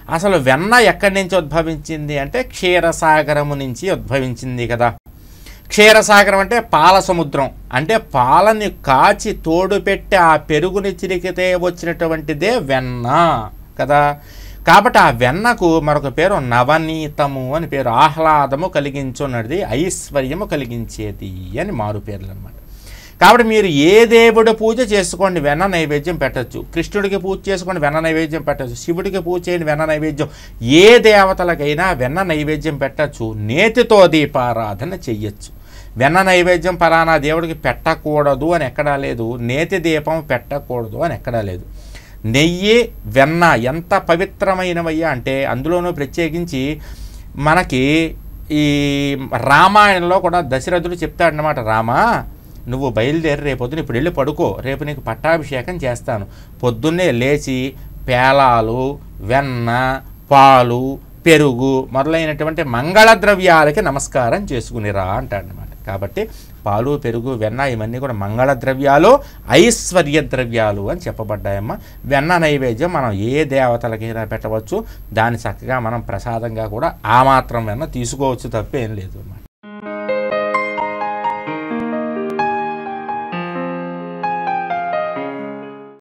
అసలు వెన్న ఎక్కడి నుంచి ఉద్భవించింది అంటే క్షీరసాగరము నుంచి ఉద్భవించింది కదా క్షీరసాగరం అంటే పాల సముద్రం అంటే పాలని కాచి తోడు పెట్టి ఆ పెరుగుని చిరికితే వచ్చినటువంటిదే వెన్న కదా కాబట్టి ఆ వెన్నకు మరొక పేరు నవనీతము అని పేరు ఆహ్లాదము కలిగించున్నది ఐశ్వర్యము కలిగించేది అని మారు పేర్లు అనమాట కాబట్టి మీరు ఏ దేవుడు పూజ చేసుకోండి వెన్న నైవేద్యం పెట్టచ్చు కృష్ణుడికి పూజ చేసుకోండి వెన్న నైవేద్యం పెట్టచ్చు శివుడికి పూజ చేయండి వెన్న నైవేద్యం ఏ దేవతలకైనా వెన్న నైవేద్యం పెట్టచ్చు నేతితో దీపారాధన చెయ్యొచ్చు వెన్న నైవేద్యం పలానా దేవుడికి పెట్టకూడదు అని ఎక్కడా లేదు నేతి దీపం పెట్టకూడదు అని ఎక్కడా లేదు నెయ్యి వెన్న ఎంత పవిత్రమైనవయ్యా అంటే అందులోనూ ప్రత్యేకించి మనకి ఈ రామాయణంలో కూడా దశరథుడు చెప్తాడనమాట రామా నువ్వు బయలుదేరి రేపొద్దున ఇప్పుడు వెళ్ళి పడుకో రేపు నీకు పట్టాభిషేకం చేస్తాను పొద్దున్నే లేచి పేలాలు వెన్న పాలు పెరుగు మొదలైనటువంటి మంగళ ద్రవ్యాలకి నమస్కారం చేసుకునిరా అంటాడనమాట కాబట్టి పాలు పెరుగు వెన్న ఇవన్నీ కూడా మంగళ ద్రవ్యాలు ఐశ్వర్య ద్రవ్యాలు అని చెప్పబడ్డాయమ్మా వెన్న నైవేద్యం మనం ఏ దేవతలకైనా పెట్టవచ్చు దాన్ని చక్కగా మనం ప్రసాదంగా కూడా ఆ మాత్రం వెన్న తీసుకోవచ్చు తప్పేం లేదు అన్నమాట